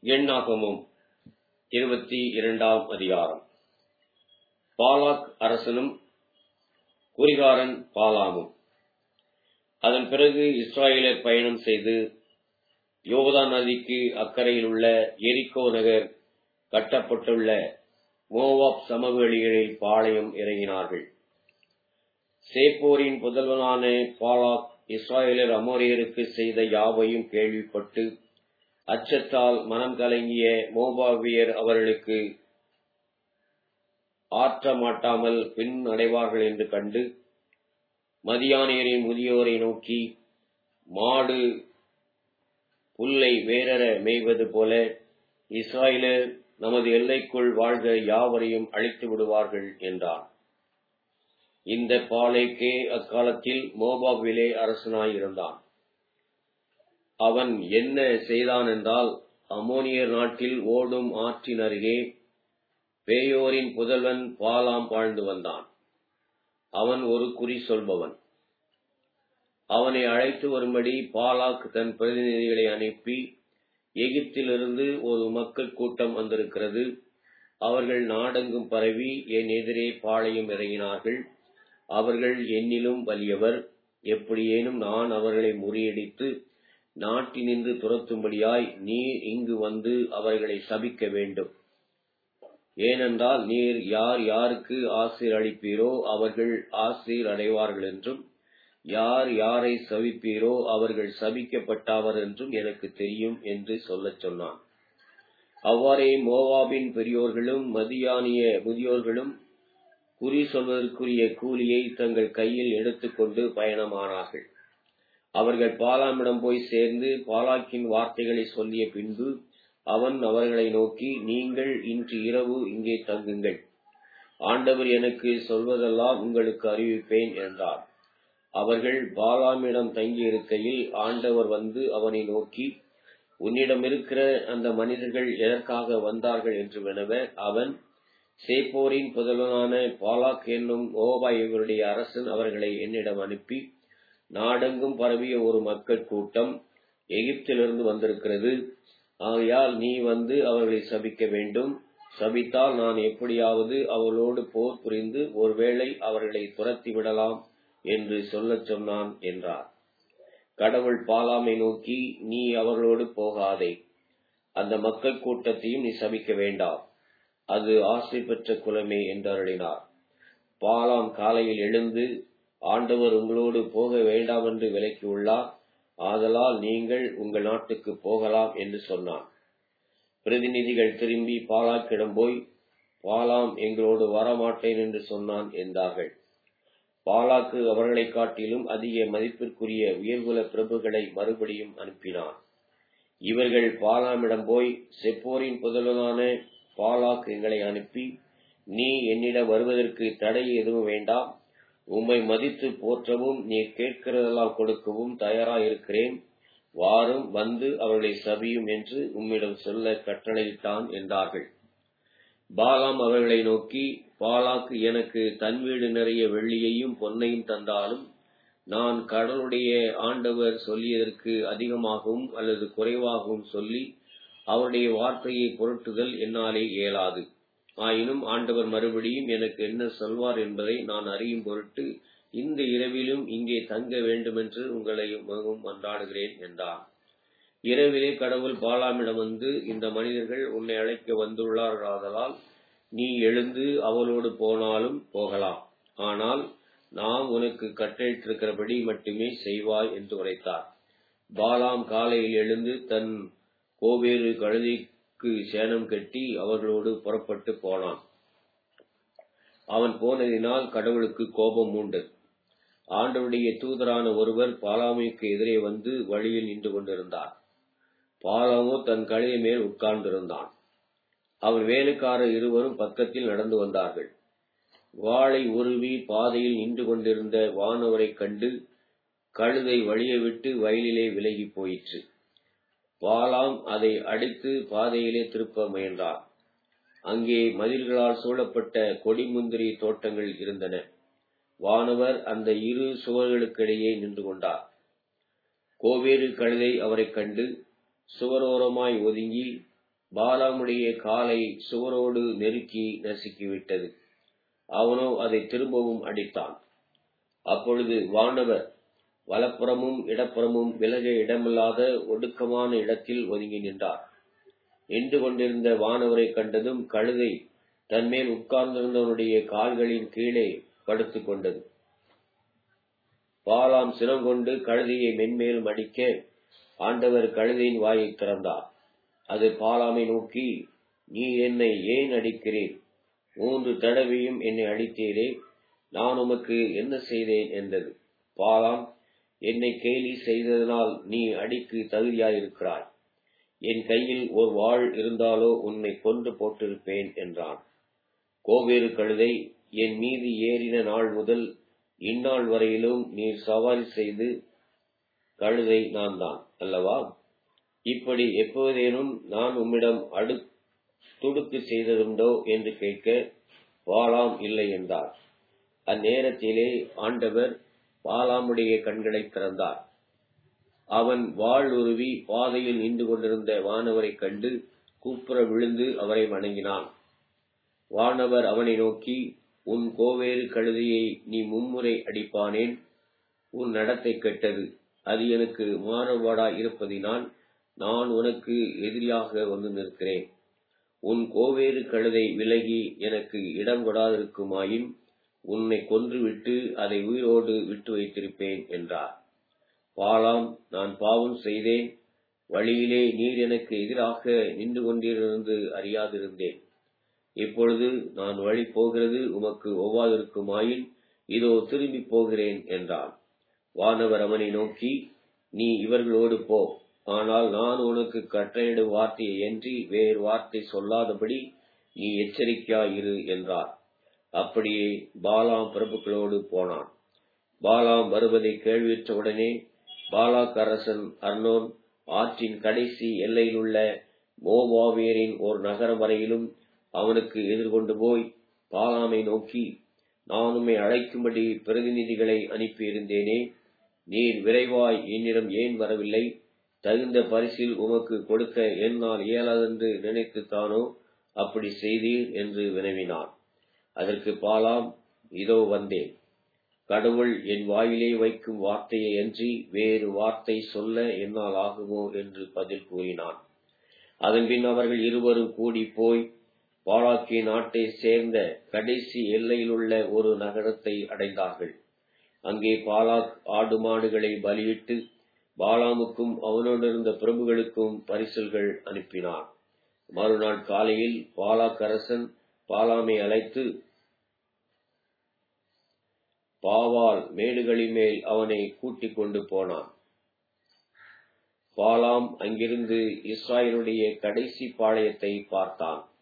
எண்ணாகமும் இருபத்தி இரண்டாம் அதிகாரம் பாலாக் அரசனும் குறிகாரன் பாலாமும் அதன் பிறகு இஸ்ராயலர் பயணம் செய்து யோதா நதிக்கு அக்கறையில் உள்ள எரிக்கோ நகர் கட்டப்பட்டுள்ள மோவாப் சமவெளிகளில் பாளையம் இறங்கினார்கள் சேப்போரின் புதல்வனான பாலாக் இஸ்ராயலர் அமோரியருக்கு செய்த யாவையும் கேள்விப்பட்டு அச்சத்தால் மனம் கலங்கிய மோபாவியர் அவர்களுக்கு ஆற்ற மாட்டாமல் பின் அடைவார்கள் என்று கண்டு மதியானியரின் முதியோரை நோக்கி மாடு புல்லை வேறற மேய்வது போல இஸ்ராயலர் நமது எல்லைக்குள் வாழ்க யாவரையும் அழித்து விடுவார்கள் என்றார் இந்த பாலைக்கே அக்காலத்தில் மோபாவிலே அரசனாயிருந்தான் அவன் என்ன செய்தான் என்றால் அமோனியர் நாட்டில் ஓடும் ஆற்றின் அருகே பேயோரின் புதல்வன் பாலாம் வாழ்ந்து வந்தான் அவன் ஒரு குறி சொல்பவன் அவனை அழைத்து வரும்படி பாலாக் தன் பிரதிநிதிகளை அனுப்பி எகிப்திலிருந்து ஒரு மக்கள் கூட்டம் வந்திருக்கிறது அவர்கள் நாடெங்கும் பரவி என் எதிரே பாளையம் இறங்கினார்கள் அவர்கள் என்னிலும் வலியவர் எப்படியேனும் நான் அவர்களை முறியடித்து நாட்டினின்று துரத்தும்படியாய் நீர் இங்கு வந்து அவர்களை சபிக்க வேண்டும் ஏனென்றால் நீர் யார் யாருக்கு ஆசீர் அளிப்பீரோ அவர்கள் ஆசீர் அடைவார்கள் என்றும் யார் யாரை சபிப்பீரோ அவர்கள் சபிக்கப்பட்டவர் என்றும் எனக்கு தெரியும் என்று சொல்லச் சொன்னான் அவ்வாறே மோவாபின் பெரியோர்களும் மதியானிய முதியோர்களும் குறி சொல்வதற்குரிய கூலியை தங்கள் கையில் எடுத்துக்கொண்டு பயணமானார்கள் அவர்கள் பாலாமிடம் போய் சேர்ந்து பாலாக்கின் வார்த்தைகளை சொல்லிய பின்பு அவன் அவர்களை நோக்கி நீங்கள் இன்று இரவு இங்கே தங்குங்கள் ஆண்டவர் எனக்கு சொல்வதெல்லாம் உங்களுக்கு அறிவிப்பேன் என்றார் அவர்கள் பாலாமிடம் தங்கியிருக்கையில் ஆண்டவர் வந்து அவனை நோக்கி உன்னிடம் இருக்கிற அந்த மனிதர்கள் எதற்காக வந்தார்கள் என்று வினவ அவன் சேப்போரின் புதல்வனான பாலாக் என்னும் ஓபா இவருடைய அரசன் அவர்களை என்னிடம் அனுப்பி நாடெங்கும் பரவிய ஒரு மக்கள் கூட்டம் எகிப்திலிருந்து வந்திருக்கிறது ஆகையால் நீ வந்து அவர்களை சபிக்க வேண்டும் சபித்தால் நான் எப்படியாவது அவர்களோடு போர் புரிந்து ஒருவேளை அவர்களை துரத்தி விடலாம் என்று சொல்லச் சொன்னான் என்றார் கடவுள் பாலாமை நோக்கி நீ அவர்களோடு போகாதே அந்த மக்கள் கூட்டத்தையும் நீ சபிக்க வேண்டாம் அது ஆசை பெற்ற குலமே என்று அருளினார் பாலாம் காலையில் எழுந்து ஆண்டவர் உங்களோடு போக வேண்டாம் என்று விலக்கியுள்ளார் ஆதலால் நீங்கள் உங்கள் நாட்டுக்கு போகலாம் என்று சொன்னான் பிரதிநிதிகள் திரும்பி பாலாக்கிடம் போய் பாலாம் எங்களோடு வரமாட்டேன் என்று சொன்னான் என்றார்கள் பாலாக்கு அவர்களை காட்டிலும் அதிக மதிப்பிற்குரிய உயர்குல பிரபுகளை மறுபடியும் அனுப்பினான் இவர்கள் பாலாமிடம் போய் செப்போரின் புதல்வனான பாலாக் எங்களை அனுப்பி நீ என்னிடம் வருவதற்கு தடை எதுவும் வேண்டாம் உம்மை மதித்து போற்றவும் நீ கேட்கிறதெல்லாம் கொடுக்கவும் தயாராயிருக்கிறேன் வாரும் வந்து அவர்களை சபியும் என்று உம்மிடம் சொல்ல கட்டளையிட்டான் என்றார்கள் பாலாம் அவர்களை நோக்கி பாலாக்கு எனக்கு தன் வீடு நிறைய வெள்ளியையும் பொன்னையும் தந்தாலும் நான் கடலுடைய ஆண்டவர் சொல்லியதற்கு அதிகமாகவும் அல்லது குறைவாகவும் சொல்லி அவருடைய வார்த்தையை பொருட்டுதல் என்னாலே இயலாது ஆயினும் ஆண்டவர் மறுபடியும் எனக்கு என்ன சொல்வார் என்பதை நான் அறியும் பொருட்டு இந்த இரவிலும் இங்கே தங்க வேண்டுமென்று உங்களை மிகவும் மன்றாடுகிறேன் என்றார் இரவிலே கடவுள் பாலாமிடம் வந்து இந்த மனிதர்கள் உன்னை அழைக்க வந்துள்ளார்களாதலால் நீ எழுந்து அவளோடு போனாலும் போகலாம் ஆனால் நாம் உனக்கு கட்டளையிட்டிருக்கிறபடி மட்டுமே செய்வாய் என்று உரைத்தார் பாலாம் காலையில் எழுந்து தன் கோவேறு கழுதைக்கு சேனம் கட்டி அவர்களோடு புறப்பட்டு போனான் அவன் போனதினால் கடவுளுக்கு கோபம் மூண்டது ஆண்டவருடைய தூதரான ஒருவர் பாலாமிக்கு எதிரே வந்து வழியில் நின்று கொண்டிருந்தார் பாலாமோ தன் கழுதை மேல் உட்கார்ந்திருந்தான் அவன் வேலைக்காரர் இருவரும் பக்கத்தில் நடந்து வந்தார்கள் வாளை உருவி பாதையில் நின்று கொண்டிருந்த வானவரை கண்டு கழுதை வழியை விட்டு வயலிலே விலகி போயிற்று பாலாம் அதை அடித்து பாதையிலே திருப்ப முயன்றார் அங்கே மதில்களால் சூழப்பட்ட கொடிமுந்திரி தோட்டங்கள் இருந்தன வானவர் அந்த இரு சுவர்களுக்கிடையே நின்று கொண்டார் கோவேறு கழுதை அவரைக் கண்டு சுவரோரமாய் ஒதுங்கி பாலாமுடைய காலை சுவரோடு நெருக்கி நசுக்கிவிட்டது அவனோ அதை திரும்பவும் அடித்தான் அப்பொழுது வானவர் வலப்புறமும் இடப்புறமும் விலக இடமில்லாத ஒடுக்கமான இடத்தில் ஒதுங்கி நின்றார் நின்று கொண்டிருந்த வானவரை கண்டதும் கழுதை தன்மேல் உட்கார்ந்திருந்தவனுடைய கால்களின் கீழே படுத்துக் கொண்டது பாலாம் சினம் கொண்டு கழுதையை மென்மேலும் அடிக்க ஆண்டவர் கழுதையின் வாயை திறந்தார் அது பாலாமை நோக்கி நீ என்னை ஏன் அடிக்கிறேன் மூன்று தடவையும் என்னை அடித்தீரே நான் உமக்கு என்ன செய்தேன் என்றது பாலாம் என்னை கேலி செய்ததனால் நீ அடிக்கு தகுதியாயிருக்கிறாய் என் கையில் ஒரு வாழ் இருந்தாலோ உன்னை கொன்று போட்டிருப்பேன் என்றான் கோவேறு கழுதை என் மீது ஏறின நாள் முதல் இந்நாள் வரையிலும் நீர் சவாரி செய்து கழுதை நான் தான் அல்லவா இப்படி எப்போதேனும் நான் உம்மிடம் அடு துடுக்கு செய்ததுண்டோ என்று கேட்க வாலாம் இல்லை என்றார் அந்நேரத்திலே ஆண்டவர் பாலாமுடைய கண்களை திறந்தார் அவன் வாழ் உருவி பாதையில் நின்று கொண்டிருந்த வானவரை கண்டு கூப்புற விழுந்து அவரை வணங்கினான் வானவர் அவனை நோக்கி உன் கோவேறு கழுதையை நீ மும்முறை அடிப்பானேன் உன் நடத்தை கெட்டது அது எனக்கு மாறுபாடாய் இருப்பதினால் நான் உனக்கு எதிரியாக வந்து நிற்கிறேன் உன் கோவேறு கழுதை விலகி எனக்கு இடம் கொடாதிருக்குமாயின் உன்னை கொன்றுவிட்டு அதை உயிரோடு விட்டு வைத்திருப்பேன் என்றார் பாலாம் நான் பாவம் செய்தேன் வழியிலே நீர் எனக்கு எதிராக நின்று கொண்டிருந்து அறியாதிருந்தேன் இப்பொழுது நான் வழி போகிறது உமக்கு ஒவ்வாதிருக்குமாயின் இதோ திரும்பி போகிறேன் என்றான் வானவர் அவனை நோக்கி நீ இவர்களோடு போ ஆனால் நான் உனக்கு கட்டளையிடும் வார்த்தையை என்று வேறு வார்த்தை சொல்லாதபடி நீ எச்சரிக்கையாயிரு என்றார் அப்படியே பாலாம் பிரபுக்களோடு போனான் பாலாம் வருவதை கேள்வியுற்ற உடனே பாலாக் அரசன் அர்னோன் ஆற்றின் கடைசி எல்லையில் உள்ள மோவாவியரின் ஒரு நகரம் வரையிலும் அவனுக்கு எதிர்கொண்டு போய் பாலாமை நோக்கி நான் உம்மை அழைக்கும்படி பிரதிநிதிகளை அனுப்பியிருந்தேனே நீர் விரைவாய் என்னிடம் ஏன் வரவில்லை தகுந்த பரிசில் உமக்கு கொடுக்க என்னால் இயலாதென்று நினைத்துத்தானோ அப்படி செய்தீர் என்று வினவினான் அதற்கு பாலாம் இதோ வந்தேன் கடவுள் என் வாயிலே வைக்கும் வார்த்தையை அன்றி வேறு வார்த்தை சொல்ல என்னால் ஆகுமோ என்று பதில் கூறினான் அதன்பின் அவர்கள் இருவரும் கூடி போய் பாலாக்கிய நாட்டை சேர்ந்த கடைசி எல்லையிலுள்ள ஒரு நகரத்தை அடைந்தார்கள் அங்கே பாலாக் ஆடு மாடுகளை பலியிட்டு பாலாமுக்கும் அவனோடு இருந்த பிரபுகளுக்கும் பரிசல்கள் அனுப்பினான் மறுநாள் காலையில் பாலாக் அரசன் பாலாமை அழைத்து பாவால் மேடுகளின் மேல் அவனை கூட்டிக் கொண்டு போனான் பாலாம் அங்கிருந்து இஸ்ராயலுடைய கடைசி பாளையத்தை பார்த்தான்